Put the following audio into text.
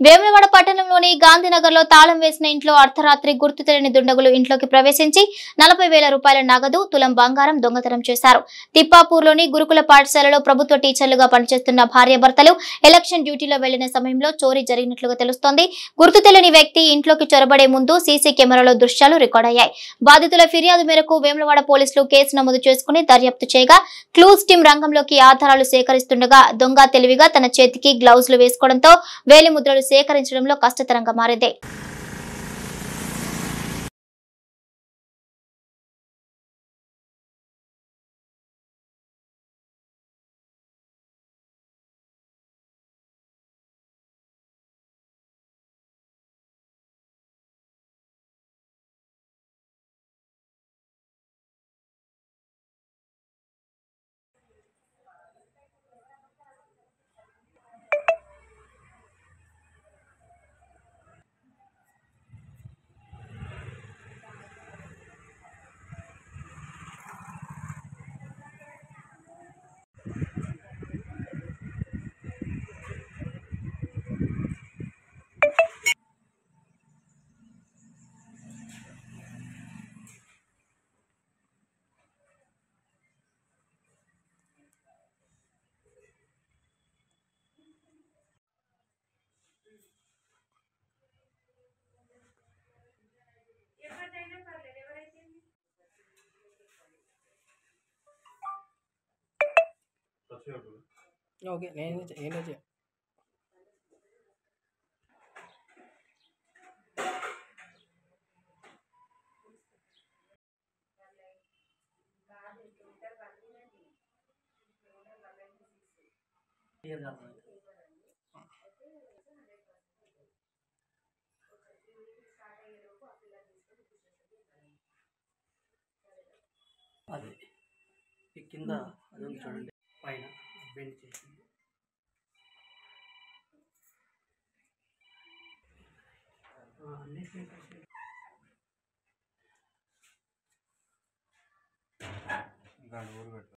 వేములవాడ పట్టణంలోని గాంధీనగర్లో తాళం వేసిన ఇంట్లో అర్ధరాత్రి గుర్తు తెలియని దుండగులు ఇంట్లోకి ప్రవేశించి నలభై వేల రూపాయల నగదు తులం బంగారం దొంగతనం చేశారు తిప్పాపూర్లోని గురుకుల పాఠశాలలో ప్రభుత్వ టీచర్లుగా పనిచేస్తున్న భార్యాభర్తలు ఎలక్షన్ డ్యూటీలో వెళ్లిన సమయంలో చోరీ జరిగినట్లుగా తెలుస్తోంది గుర్తు తెలియని వ్యక్తి ఇంట్లోకి చొరబడే ముందు సీసీ కెమెరాలో దృశ్యాలు రికార్డ్ అయ్యాయి బాధితుల ఫిర్యాదు మేరకు వేములవాడ పోలీసులు కేసు నమోదు చేసుకుని దర్యాప్తు చేయగా క్లూస్ టీం రంగంలోకి ఆధారాలు సేకరిస్తుండగా దొంగ తెలివిగా తన చేతికి గ్లౌజులు వేసుకోవడంతో వేలిముద్రలు సేకరించడంలో కష్టతరంగా మారింది ఓకే నేను నేనే చే అది ఈ కింద అది ఉంది చూడండి పైన బెండ్ చేసింది ఆ, అన్నిటినీ కలిసి దాని ఊరు పెట్టు